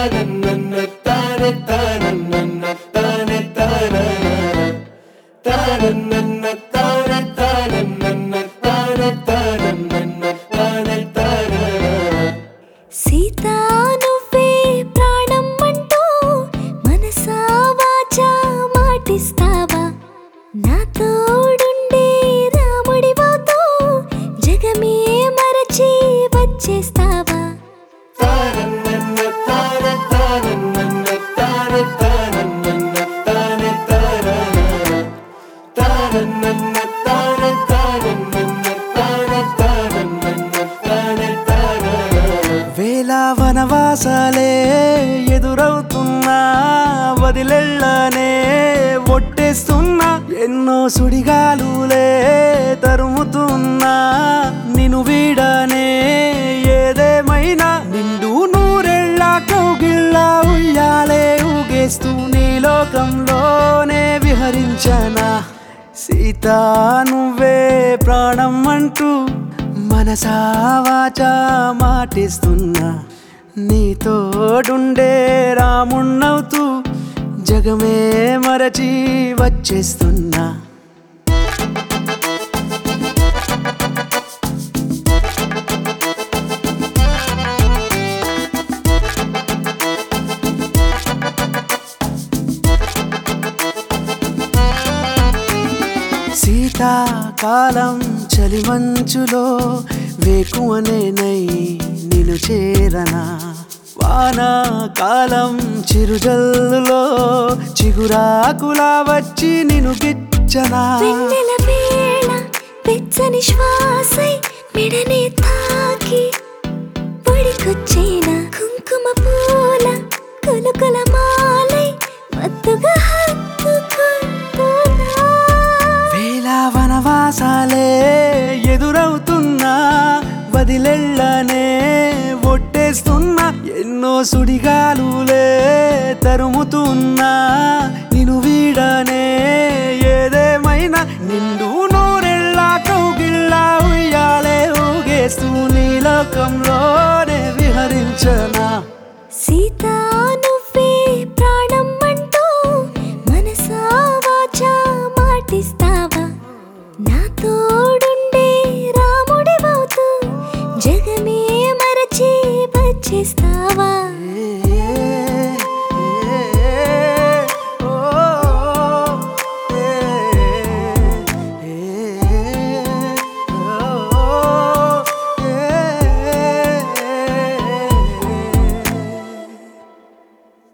తానన్న తానే తానన్న తానే తానన తానన్న తానే తానన్న తానే తానన్న తానే తానన సీత నువ్వే ప్రాణం అంటూ మనసా వాచా మాటిస్తావా నా తోడుండే రాముడివోతో జగమే మరచి వచ్చేస్తావా తానన్న తానే తానన్న తానే తానన్న తానే తానన తానన్న తానే తానన్న తానే తానన్న తానే తానన వేల వనవాసాలే ఎదురవుతున్నా వదిలెళ్ళనే ఒట్టేస్తున్నా ఎన్నో సుడిగాలులే తరుముతున్నా నిన్ను వీడనే ఏదేమైనా నిండు నూరెళ్ళ కౌగిళ్ళ ఉయ్యాలే ఊగేస్తూ నీ లోకంలోనే విహరించనా సీత నువ్వే ప్రాణం అంటూ మనసా వాచా మాటిస్తున్నా నీ తోడుండే రాముణ్ణవుతూ జగమే మరచి వచ్చేస్తున్నా శీతాకాలం చలిమంచులో వేకువనేనై నిన్ను చేరనా వానాకాలం చిరుజల్లులో చిగురాకులా వచ్చి నిన్ను గిచ్చనా వెన్నెల వేళ వెచ్చని శ్వాసై మెడనే తాకి పొడికొచ్చేన కుంకుమ పూల కులుకుల మాలై మత్తుగా హత్తుకుంటున్నా వేల వనవాసాలే ఎదురవుతున్నా వదిలెళ్ళనే ఒట్టేస్తున్నా ఎన్నో సుడిగాలులే తరుముతున్నా నిన్ను వీడనే ఏదేమైనా నిండు నూరెళ్ళ కౌగిళ్ళ ఉయ్యాలే ఊగేస్తూ నీ లోకంలోనే విహరించనా సీత నువ్వే ప్రాణం అంటూ మనసా వాచా మాటిస్తావా నా తోడుండే రాముడివవుతూ జగమే మరచి వచ్చేస్తావా